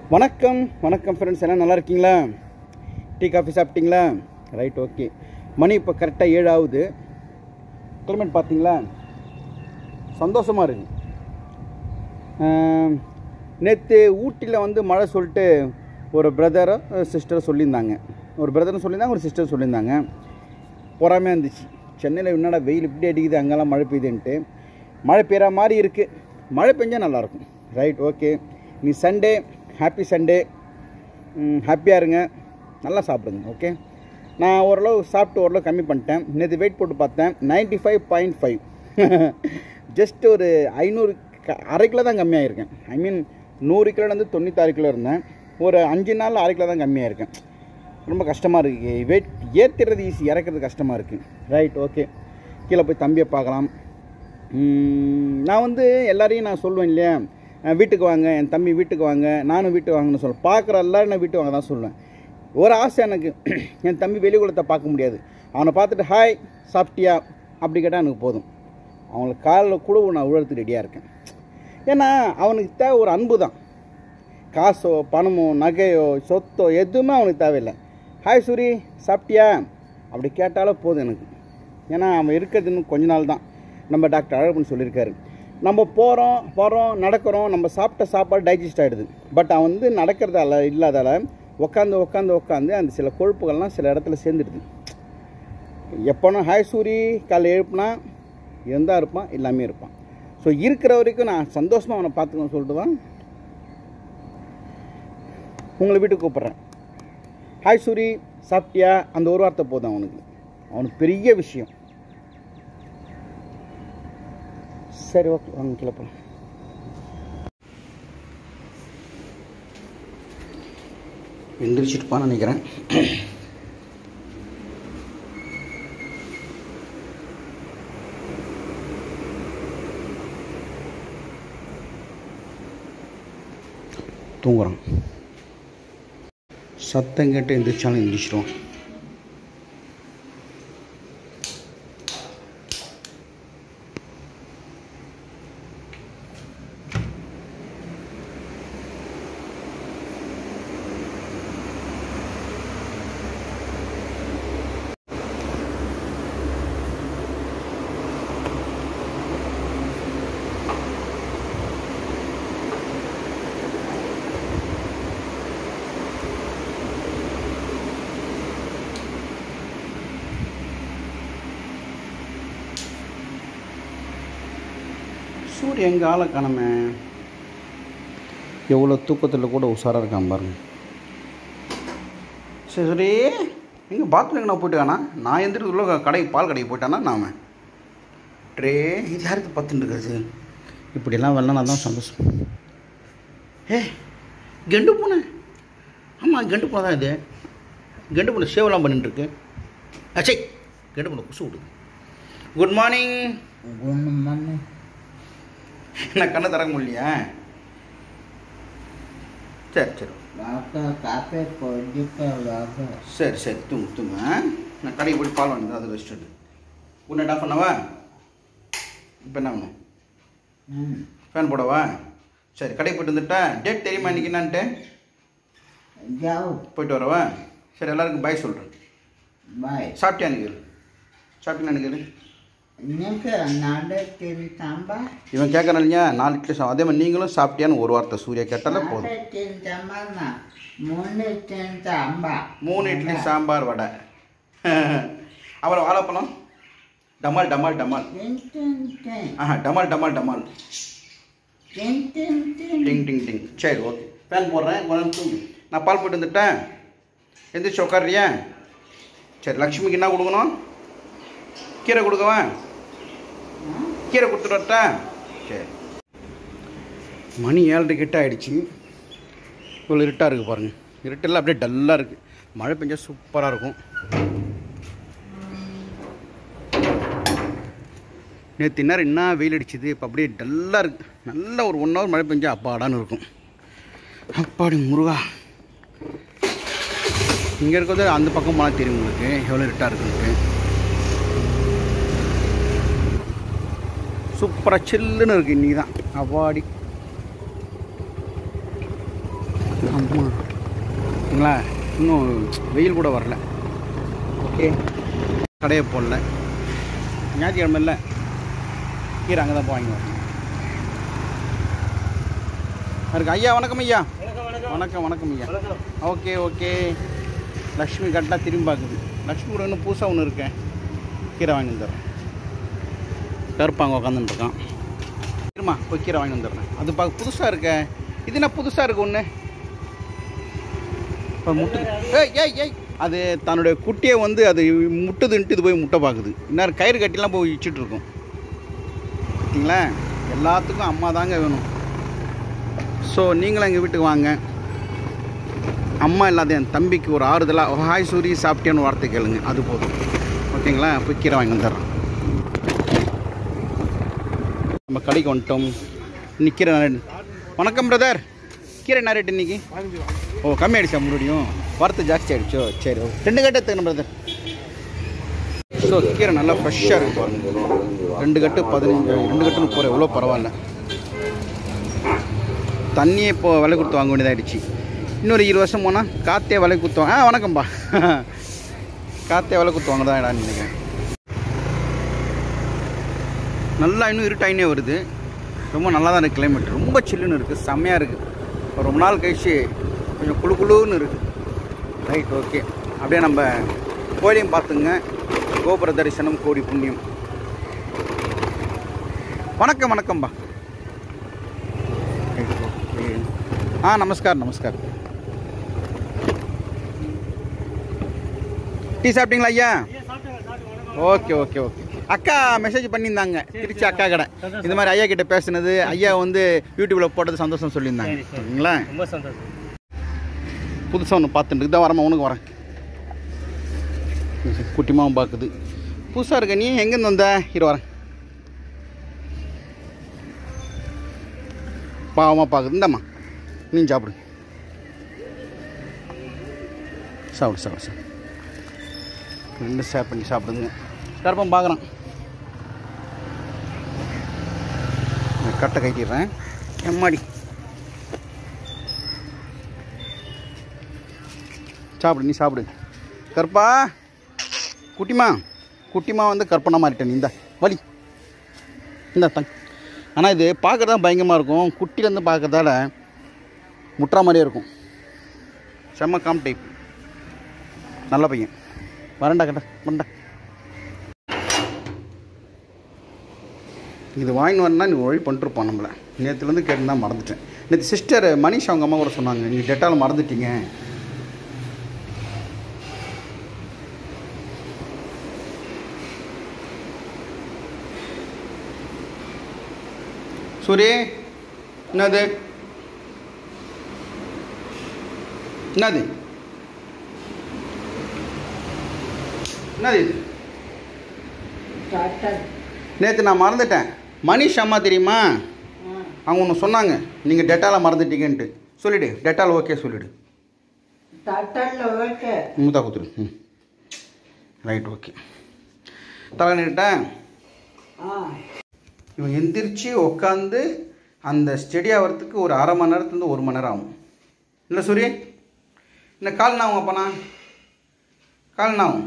வணக்கம் வணக்கம் ஃப்ரெண்ட்ஸ் எல்லாம் நல்லா இருக்கீங்களா டீ காஃபி சாப்பிட்டீங்களா ரைட் ஓகே மணி இப்போ கரெக்டாக ஏழு ஆகுது கிளைமேட் பார்த்தீங்களா சந்தோஷமாக இருக்கு நேற்று ஊட்டியில் வந்து மழை சொல்லிட்டு ஒரு பிரதரோ சிஸ்டர் சொல்லியிருந்தாங்க ஒரு பிரதரும் சொல்லியிருந்தாங்க ஒரு சிஸ்டர் சொல்லியிருந்தாங்க பொறாமையாக இருந்துச்சு சென்னையில் என்னடா வெயில் இப்படி அடிக்குது அங்கெல்லாம் மழை பெய்யுதுன்ட்டு மழை பெய்கிற மாதிரி இருக்குது மழை பெஞ்சால் நல்லாயிருக்கும் ரைட் ஓகே நீ சண்டே ஹாப்பி சண்டே ஹாப்பியாக இருங்க நல்லா சாப்பிடுங்க ஓகே நான் ஓரளவு சாப்பிட்டு ஓரளவு கம்மி பண்ணிட்டேன் நேற்று வெயிட் போட்டு பார்த்தேன் ninety five point five just ஒரு ஐநூறு க- அரை கிலோ தான் கம்மியாகிருக்கேன் ஐ மீன் நூறு கிலோலேருந்து தொண்ணூத்தாறு கிலோ இருந்தேன் ஒரு அஞ்சு நாள் அரை கிலோ தான் கம்மியாயிருக்கேன் ரொம்ப கஷ்டமாக இருக்குது வெயிட் ஏற்றுறது ஈஸி இறக்குறது கஷ்டமாக இருக்குது ரைட் ஓகே கீழே போய் தம்பியை பார்க்கலாம் உம், நான் வந்து எல்லாரையும் நான் சொல்லுவேன் இல்லையா அஹ் வீட்டுக்கு வாங்க என் தம்பி வீட்டுக்கு வாங்க நானும் வீட்டுக்கு வாங்கன்னு சொல்லுவேன் பார்க்குற எல்லாரும் நான் வீட்டுக்கு வாங்க தான் சொல்லுவேன் ஒரு ஆசை எனக்கு என் தம்பி வெளிக்குளத்தை பார்க்க முடியாது அவனை பார்த்துட்டு ஹாய் சாப்பிட்டியா அப்படி கேட்டால் எனக்கு போதும் அவங்களுக்கு காலில் கூட நான் உழறதுக்கு ரெடியாக இருக்கேன் ஏன்னா அவனுக்கு தேவை ஒரு அன்பு தான் காசோ பணமோ நகையோ சொத்தோ எதுவுமே அவனுக்கு தேவையில்லை ஹாய் சூரி சாப்பிட்டியா அப்படி கேட்டாலும் போதும் எனக்கு ஏன்னா அவன் இருக்கிறது இன்னும் கொஞ்ச நாள் தான் நம்ம டாக்டர் அழகப்பன் சொல்லியிருக்காரு நம்ம போகிறோம் வரோம் நடக்கிறோம் நம்ம சாப்பிட்ட சாப்பாடு டைஜஸ்ட் ஆகிடுது பட் அவன் வந்து நடக்கிறதால இல்லாதால உட்காந்து உட்காந்து உட்காந்து அந்த சில கொழுப்புகள்லாம் சில இடத்துல சேர்ந்துடுது எப்போனா ஹாய் சூரி காலைல எழுப்புனா இருந்தால் இருப்பான் எல்லாமே இருப்பான் ஸோ இருக்கிற வரைக்கும் நான் சந்தோஷமாக அவனை பார்த்துக்கணும்னு சொல்லிட்டு தான் உங்களை வீட்டுக்கு கூப்பிட்றேன் ஹாய் சூரி சாப்பிட்டியா அந்த ஒரு வார்த்தை போதும் அவனுக்கு அவனுக்கு பெரிய விஷயம் சரி ஓகே வாங்க கீழே போகலாம் எந்திரிச்சிருப்பான்னு நினைக்கிறேன் தூங்குறான் சத்தம் கேட்டு எந்திரிச்சாலும் எந்திரிச்சிருவான் சூரிய எங்கள் ஆளை காணமே எவ்வளோ தூக்கத்தில் கூட உஷாராக இருக்கான் பாருங்க சரி சரி எங்கே பாத்ரூம் எங்கே போயிட்டானா நான் எந்திரிக்குள்ள கடை பால் கடைக்கு போயிட்டானா நாம ட்ரே இது யாருக்கு பார்த்துட்டு இருக்கிறது இப்படியெல்லாம் வரலாம் நான் தான் சந்தோஷம் ஏ கெண்டு பூனை ஆமாம் கெண்டு பூனை தான் இது கெண்டு பூனை சேவலாம் பண்ணிட்டு இருக்கு அச்சை கெண்டு பூனை குசு விடுது குட் மார்னிங் குணமன்னு என்ன கண்ணை திறக்க முடியலையா சரி சரி வாக்க காப்பே கொடிக்க வாக்க சரி சரி தூங்கு தூங்கு ஆ? நான் கடைக்கு போய் பால் வாங்கி அது ரெஸ்ட் எடு உன்னை ஆஃப் பண்ணவா இப்போ என்ன வேணும் ம் ஃபேன் போடவா சரி கடைக்கு போயிட்டு வந்துட்டா டேட் தெரியுமா இன்னைக்கு என்னான்ட்டு ஜாவ் போயிட்டு வரவா சரி எல்லாருக்கும் பாய் சொல்கிறேன் பாய் சாப்பிட்டியான்னு கேளு சாப்பிட்டீங்கன்னு கேளு இன்னைக்கு நாடு தின் சாம்பா இவன் கேட்குறான் இல்லையா நாலு இட்லி சா அதே மாதிரி நீங்களும் சாப்பிட்டியான்னு ஒரு வார்த்தை சூர்யா கேட்டாலே போதும் நாடு தின் சாம்பானா மூணு தின் சாம்பா மூணு இட்லி சாம்பார் வடை அப்புறம் வாழைப்பழம் டமால் டமால் டமால் தின் தின் தின் ஆஹா டமால் டமால் டமால் தின் தின் தின் டிங் டிங் டிங் சரி ஓகே ஃபேன் போடுறேன் கொஞ்ச நேரம் தூங்கு நான் பால் போட்டு வந்துட்டேன் எந்திரிச்சு உட்காரியா சரி லக்ஷ்மிக்கு என்ன கொடுக்கணும் கீரை கொடுக்கவா கீரை கொடுத்துட்டு வரட்டா சரி மணி ஏழரை கிட்ட ஆயிடுச்சு இவ்வளோ இருட்டாக இருக்குது பாருங்கள் இருட்டெல்லாம் அப்படியே டல்லாக இருக்குது மழை பெஞ்சா சூப்பராக இருக்கும் நேற்று நேரம் என்ன வெயில் அடிச்சுது இப்போ அப்படியே டல்லாக இருக்குது நல்ல ஒரு ஒன் ஹவர் மழை பெஞ்சா அப்பாடான்னு இருக்கும் அப்பாடி முருகா இங்கே இருக்கிறது அந்த பக்கம் போனால் தெரியும் உங்களுக்கு எவ்வளோ இருட்டாக இருக்குன்ட்டு சூப்பராக சில்லுன்னு இருக்குது இன்றைக்கி தான் அப்பாடி சரிங்களா இன்னும் வெயில் கூட வரல ஓகே கடையை போடல ஞாயிற்றுக்கிழமை இல்லை கீரை அங்கே தான் போவாங்க இருக்கு ஐயா வணக்கம் ஐயா வணக்கம் வணக்கம் ஐயா ஓகே ஓகே லக்ஷ்மி கரெக்டாக திரும்பி பார்க்குது லக்ஷ்மி கூட இன்னும் புதுசாக ஒன்று இருக்கேன் கீரை வாங்கி வந்துடுறேன் கருப்பாங்க உட்காந்துட்டுருக்கான் இருமா போய் கீரை வாங்கி வந்துடுறேன் அது பார்க்க புதுசாக இருக்க இது என்ன புதுசாக இருக்கு ஒன்று இப்போ முட்டு ஏய் ஏய் ஏய் அது தன்னுடைய குட்டியை வந்து அது முட்டுதுன்ட்டு இது போய் முட்டை பார்க்குது இன்னும் கயிறு கட்டிலாம் போய் வச்சுட்டு இருக்கும் பார்த்தீங்களா எல்லாத்துக்கும் அம்மா தாங்க வேணும் ஸோ நீங்களும் எங்கள் வீட்டுக்கு வாங்க அம்மா இல்லாத என் தம்பிக்கு ஒரு ஆறுதலாக ஹாய் சூரி சாப்பிட்டேன்னு வார்த்தை கேளுங்க அது போதும் ஓகேங்களா போய் கீரை வாங்கி வந்துடுறோம் நம்ம கடைக்கு வந்துட்டோம் இன்னைக்கு கீரை என்ன rate? வணக்கம் பிரதர் கீரை என்ன ரேட் இன்னைக்கு ஓ கம்மி ஆயிடுச்சா மறுபடியும் வரத்து ஜாஸ்தி ஆயிடுச்சோ சரி ஓ ரெண்டு கட்டு எடுத்துக்கணும் பிரதர் ஸோ கீரை நல்லா ஃப்ரெஷ்ஷாக இருக்கு பாருங்க ரெண்டு கட்டு பதினஞ்சு ரெண்டு கட்டு முப்பது எவ்வளோ பரவாயில்ல தண்ணியை இப்போ விலை கொடுத்து வாங்க வேண்டியதாகிடுச்சு இன்னொரு இருபது வருஷம் போனால் காற்றே விலை கொடுத்து ஆ வணக்கம்ப்பா காற்றே விலை கொடுத்து வாங்க தான் நினைக்கிறேன் நல்லா இன்னும் இருட்டாயினே வருது ரொம்ப நல்லா தான் இருக்குது கிளைமேட் ரொம்ப சில்லுன்னு இருக்குது செம்மையாக இருக்குது ரொம்ப நாள் கழிச்சு கொஞ்சம் குளு குளுன்னு இருக்குது ரைட் ஓகே அப்படியே நம்ம கோயிலையும் பார்த்துங்க கோபுர தரிசனம் கோடி புண்ணியம் வணக்கம் வணக்கம்பா ரைட் ஓகே ஆ நமஸ்கார் நமஸ்கார் டீ சாப்பிட்டீங்களா ஐயா ஓகே ஓகே ஓகே அக்கா மெசேஜ் பண்ணியிருந்தாங்க திருச்சி அக்கா கடை இந்த மாதிரி ஐயா கிட்ட பேசுனது ஐயா வந்து யூடியூப்ல போட்டது சந்தோஷம் சொல்லியிருந்தாங்க சரிங்களா ரொம்ப சந்தோஷம் புதுசாக ஒன்று பார்த்துட்டு தான் வரமா உனக்கு வரேன் குட்டிமாவும் பார்க்குது புதுசாக இருக்க நீ எங்கேருந்து வந்த இரு வரேன் பாவமாக பார்க்குது இந்தாம்மா நீ சாப்பிடு சாப்பிடு சாப்பிடு சாப்பிடு ரெண்டு ஷேர் பண்ணி சாப்பிடுங்க கருப்பம் பார்க்குறான் கட்டை கட்டிடுறேன் எம்மாடி சாப்பிடு நீ சாப்பிடு கற்பா குட்டிமா குட்டிமா வந்து கற்பனை மாறிட்டேன் இந்த வலி இந்த தங் ஆனால் இது பார்க்குறது தான் பயங்கரமாக இருக்கும் குட்டிலேருந்து பார்க்கறதால முட்டுற மாதிரியே இருக்கும் செம்ம காம் டைப் நல்ல பையன் வரண்டா கட்ட வரண்டா இது வாங்கின்னு வரனா நீ ஒழி பண்ணிட்டுருப்பான் நம்மளை நேற்றுலேருந்து கேட்டு தான் மறந்துட்டேன் நேற்று சிஸ்டர் மனிஷ் அவங்க அம்மா கூட சொன்னாங்க நீங்கள் டெட்டால் மறந்துட்டீங்க சூரி என்னது என்னது என்னது இது நேற்று நான் மறந்துட்டேன் மணிஷ் அம்மா தெரியுமா அவங்க ஒன்று சொன்னாங்க நீங்கள் டெட்டாலை மறந்துட்டீங்கன்ட்டு சொல்லிடு டெட்டால் ஓகே சொல்லிடு தட்டல்ல ஓகே முத்தா குத்துரு ம் ரைட் ஓகே தலை நிட்டேன் ஆ இவன் எந்திரிச்சு உட்காந்து அந்த ஸ்டெடி ஆகிறதுக்கு ஒரு அரை மணி நேரத்துலேருந்து ஒரு மணி நேரம் ஆகும் இல்லை சூரிய என்ன கால் நாவும் அப்பனா கால் நாவும்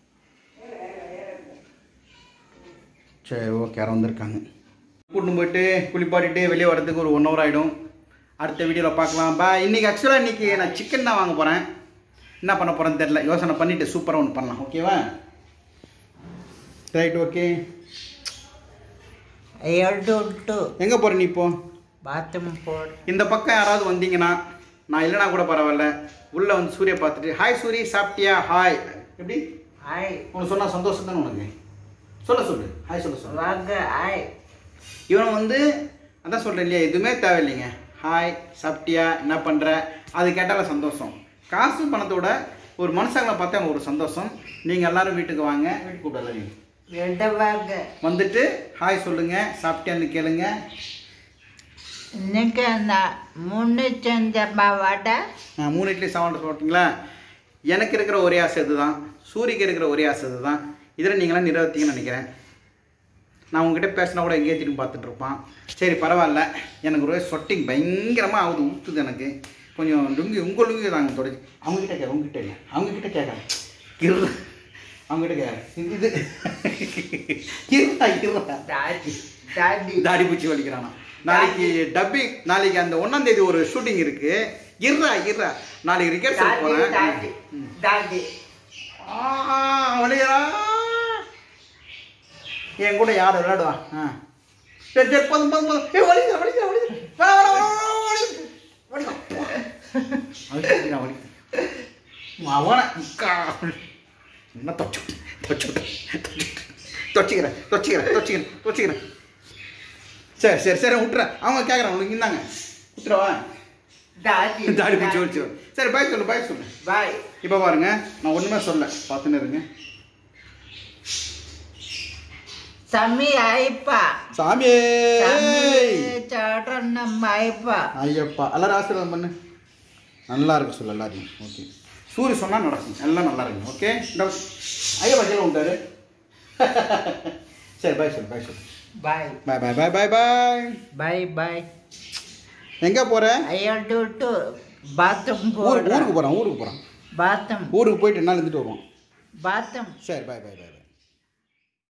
சரி ஓகே யாரும் வந்திருக்காங்க கூட்டின்னு போயிட்டு குளிப்பாட்டிட்டு வெளியே வரதுக்கு ஒரு ஒன் ஹவர் ஆகிடும் அடுத்த வீடியோவில் பார்க்கலாம் பா இன்றைக்கி ஆக்சுவலாக இன்றைக்கி நான் சிக்கன் தான் வாங்க போகிறேன் என்ன பண்ண போகிறேன்னு தெரில யோசனை பண்ணிவிட்டு சூப்பராக ஒன்று பண்ணலாம் ஓகேவா ரைட் ஓகே ಎರಡು ಉಂಟು எங்கே போகிற நீ இப்போ ಬಾತ್ರೂಮ್ ಪೋಡ್ இந்த பக்கம் யாராவது வந்தீங்கன்னா நான் இல்லைனா கூட பரவாயில்ல உள்ளே வந்து சூரிய பார்த்துட்டு ஹாய் சூரி சாப்பிட்டியா ஹாய் எப்படி ಆಯ್ உனக்கு சொன்னால் சந்தோஷம் தானே உனக்கு சொல்ல சொல்லு ஹாய் சொல்ல சொல்லு ವಾಗ ಆಯ್ இவன் வந்து அதான் சொல்கிறேன் இல்லையா எதுவுமே தேவையில்லைங்க ஹாய் சாப்பிட்டியா என்ன பண்ணுற அது கேட்டால சந்தோஷம் காசு பணத்தோட ஒரு மனுஷங்களை பார்த்தா எனக்கு ஒரு சந்தோஷம் நீங்கள் எல்லாரும் வீட்டுக்கு வாங்க வீட்டுக்கு கூப்பிடல நீ ಎಡವಾಗ வந்துட்டு ஹாய் சொல்லுங்கள் சாப்பிட்டியான்னு கேளுங்க இன்னைக்கு நான் மூணு செஞ்சப்பா வடை நான் மூணு இட்லி சாப்பிட்டு சொல்லிட்டீங்களா எனக்கு இருக்கிற ஒரே ஆசை இதுதான் சூரிக்கு இருக்கிற ஒரே ஆசை இதுதான் இதில் நீங்களாம் நிறைவேற்றிங்கன்னு நினைக்கிறேன் நான் உங்ககிட்ட பேசினா கூட எங்கேயே திரும்பி பார்த்துட்டு இருப்பான் சரி பரவாயில்ல எனக்கு ஒரே சொட்டிங் பயங்கரமாக ஆகுது ஊற்றுது எனக்கு கொஞ்சம் லுங்கி உங்கள் லுங்கி தாங்க தொடச்சி அவங்ககிட்ட கேட்க உங்ககிட்ட இல்லை அவங்ககிட்ட கேட்கறேன் இரு அவங்ககிட்ட கேட்கறேன் இது இருடா இருடா டாடி டாடி தாடி பூச்சி வலிக்கிறானா நாளைக்கு டப்பிங் நாளைக்கு அந்த ஒன்றாம் தேதி ஒரு ஷூட்டிங் இருக்கு இருடா இருடா நாளைக்கு ரிகர்சல் டாடி போகிறேன் டாடி டாடி வலிக்கிறா என் கூட யார் விளையாடுவா ஆ சரி சரி போதும் போதும் போதும் ஏ வலிக்கிற வலிக்கிற வலிக்கிற வா வா வா வலிக்கிற வலிக்கிற வலிக்கிற அவனை என்ன தொச்சு தொச்சு தொச்சிக்கிறேன் தொச்சிக்கிறேன் தொச்சிக்கிறேன் தொச்சிக்கிறேன் சரி சரி சரி விட்டுறேன் அவங்க கேட்குறாங்க உனக்கு இந்தாங்க விட்டுறவா டாடி தாடி பிடிச்சி வச்சு சரி பாய் சொல்லு பாய் சொல்லு பாய் இப்போ பாருங்க நான் ஒன்றுமே சொல்ல பார்த்துன்னு இருங்க சமி ஐப்பா சாமி சமி சாட்டன் நம்ம ஐப்பா ஐயப்பா எல்லாரும் ஆசீர்வாதம் பண்ணு நல்லா இருக்கு சொல்லு எல்லாரையும் ஓகே சூரிய சொன்னால் நடக்கும் எல்லாம் நல்லா இருக்கும் ஓகே ஐயப்பா கீழே விட்டாரு சரி பாய் சொல்லு பாய் சொல்லு பாய் பாய் பாய் பாய் பாய் பாய் பாய் பாய் எங்கே போகிற ஐயா டு டு பாத்ரூம் ஊருக்கு ஊருக்கு போடுறேன் போகிறான் ஊருக்கு போகிறான் பாத்ரூம் ஊருக்கு போயிட்டு என்ன இருந்துட்டு வருவான் பாத்ரூம் சரி பாய் பாய் பாய் பாய்